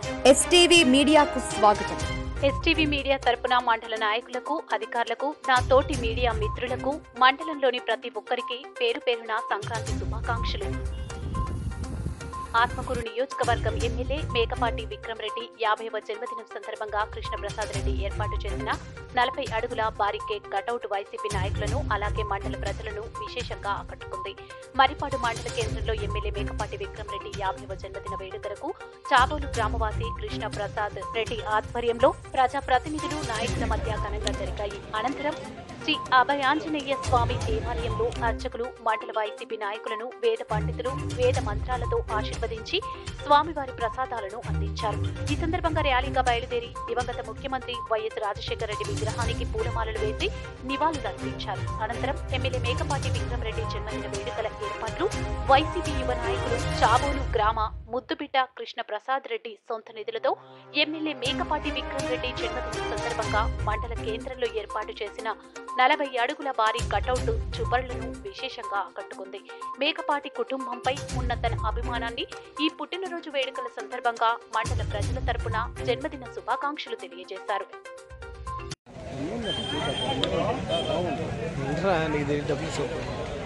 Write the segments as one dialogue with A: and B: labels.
A: STV మీడియాకు స్వాగతం
B: STV media తరపున మండల నాయకులకు అధికారులకు నా తోటి మీడియా మిత్రులకు మండలంలోని ప్రతి ఒక్కరికి పేరు పేరున సంక్రాంతి శుభాకాంక్షలు ఆత్మకూరు నియోజకవర్గం ఎమ్మెల్యే మేకపాటి విక్రమ్ రెడ్డి యాభైవ జన్మదినం సందర్భంగా కృష్ణప్రసాద్ రెడ్డి ఏర్పాటు చేసిన నలభై అడుగుల భారీ కేక్ కటౌట్ వైసీపీ నాయకులను అలాగే మండల ప్రజలను విశేషంగా ఆకట్టుకుంది మరిపాడు మండల కేంద్రంలో ఎమ్మెల్యే మేకపాటి విక్రమ్ రెడ్డి యాభైవ జన్మదిన వేడుకలకు చాబోలు గ్రామవాసి కృష్ణ ప్రసాద్ రెడ్డి ఆధ్వర్యంలో ప్రజా ప్రతినిధులు నాయకుల మధ్య ఘనంగా జరిగాయి అనంతరం శ్రీ అభయాంజనేయ స్వామి దేవాలయంలో అర్చకులు మండల వైసీపీ నాయకులను వేద పండితులు వేద మంత్రాలతో ఆశీర్వదించి స్వామివారి ప్రసాదాలను అందించారు ఈ సందర్భంగా ర్యాలీగా బయలుదేరి దివంగత ముఖ్యమంత్రి వైఎస్ రాజశేఖర రెడ్డి విగ్రహానికి పూలమాలలు వేసి నివాళులు అర్పించారు అనంతరం ఎమ్మెల్యే మేకపాటి విక్రమరెడ్డి జన్మదిన వేడుకల ఏర్పాట్లు వైసీపీ యువ నాయకులు చాబోలు గ్రామ ముద్దుబిడ్డ కృష్ణ ప్రసాద్ రెడ్డి సొంత నిధులతో ఎమ్మెల్యే మేకపాటి విక్రమ్ రెడ్డి జన్మదిన సందర్భంగా మండల కేంద్రంలో ఏర్పాటు చేసిన నలభై అడుగుల భారీ కటౌట్ చుబర్లను విశేషంగా ఆకట్టుకుంది మేకపాటి కుటుంబంపై ఉన్న తన అభిమానాన్ని ఈ పుట్టినరోజు వేడుకల సందర్భంగా మండల ప్రజల తరపున జన్మదిన శుభాకాంక్షలు తెలియజేశారు
C: ఏంట్రా నీకు డబ్బులు సూపర్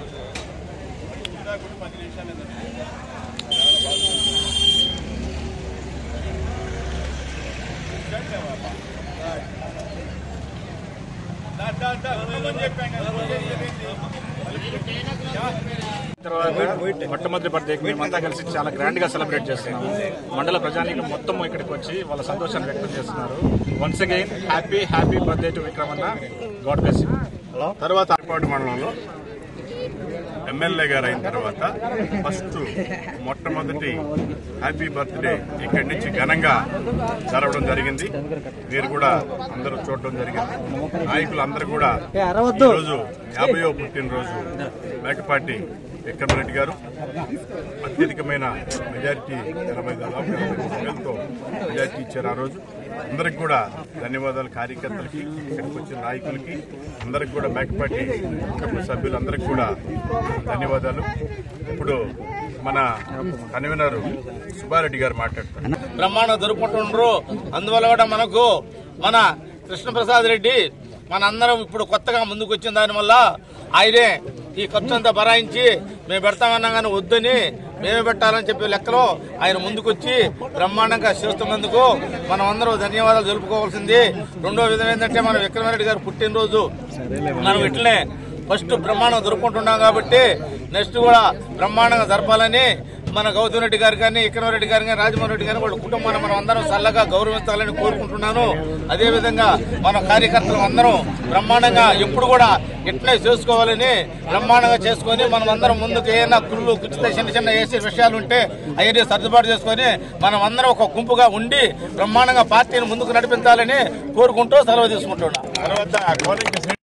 D: తర్వాత మొట్టమొదటి బర్త్డే మేమంతా కలిసి చాలా గ్రాండ్ గా సెలబ్రేట్ చేస్తున్నాము మండల ప్రజానీకం మొత్తం ఇక్కడికి వచ్చి వాళ్ళ సంతోషాన్ని వ్యక్తం చేస్తున్నారు once again happy happy birthday to విక్రమన్న గాడ్ బ్లెస్
E: తర్వాత ఆర్పాటు మండలంలో ఎమ్మెల్యే గారు అయిన తర్వాత ఫస్ట్ మొట్టమొదటి హ్యాపీ బర్త్డే ఇక్కడి నుంచి ఘనంగా జరగడం జరిగింది మీరు కూడా అందరూ చూడడం జరిగింది నాయకులు అందరూ కూడా ఈరోజు యాభైవ పుట్టినరోజు మేకపాటి విక్రమరెడ్డి గారు అత్యధికమైన మెజారిటీ ఎనభై దాదాపు ఎనభై వేలతో మెజారిటీ ఇచ్చారు ఆ రోజు అందరికి కూడా ధన్యవాదాలు కార్యకర్తలకి ఇక్కడికి వచ్చిన నాయకులకి అందరికి కూడా మేకపాటి కుటుంబ సభ్యులందరికీ కూడా ధన్యవాదాలు ఇప్పుడు మన కన్వీనర్ సుబ్బారెడ్డి గారు మాట్లాడతారు
F: బ్రహ్మాండం జరుపుకుంటుండ్రు అందువల్ల కూడా మనకు మన కృష్ణప్రసాద్ రెడ్డి మనందరం ఇప్పుడు కొత్తగా ముందుకు వచ్చిన దానివల్ల ఆయనే ఈ ఖర్చు అంతా భరాయించి మేము పెడతామన్నా కానీ వద్దని మేమే పెట్టాలని చెప్పే లెక్కలో ఆయన ముందుకొచ్చి బ్రహ్మాండంగా చేస్తున్నందుకు మనం అందరూ ధన్యవాదాలు తెలుపుకోవాల్సింది రెండో విధం ఏంటంటే మన విక్రమారెడ్డి గారు పుట్టినరోజు మనం ఇట్లనే ఫస్ట్ బ్రహ్మాండం జరుపుకుంటున్నాం కాబట్టి నెక్స్ట్ కూడా బ్రహ్మాండంగా జరపాలని మన గౌతమ్ రెడ్డి గారు కానీ విక్రమరెడ్డి గారు కానీ రాజమోహన్ రెడ్డి గారి వాళ్ళ కుటుంబాన్ని మనం అందరం చల్లగా గౌరవించాలని కోరుకుంటున్నాను అదే విధంగా మన కార్యకర్తలు అందరం బ్రహ్మాండంగా ఎప్పుడు కూడా ఇట్లే చేసుకోవాలని బ్రహ్మాండంగా చేసుకొని మనం అందరం ముందుకు ఏదైనా కుళ్ళు కుచ్చితే చిన్న చిన్న వేసే విషయాలు ఉంటే అవన్నీ సర్దుబాటు చేసుకొని మనం అందరం ఒక గుంపుగా ఉండి బ్రహ్మాండంగా పార్టీని ముందుకు నడిపించాలని కోరుకుంటూ సెలవు తీసుకుంటున్నాం
E: తర్వాత కోనంకి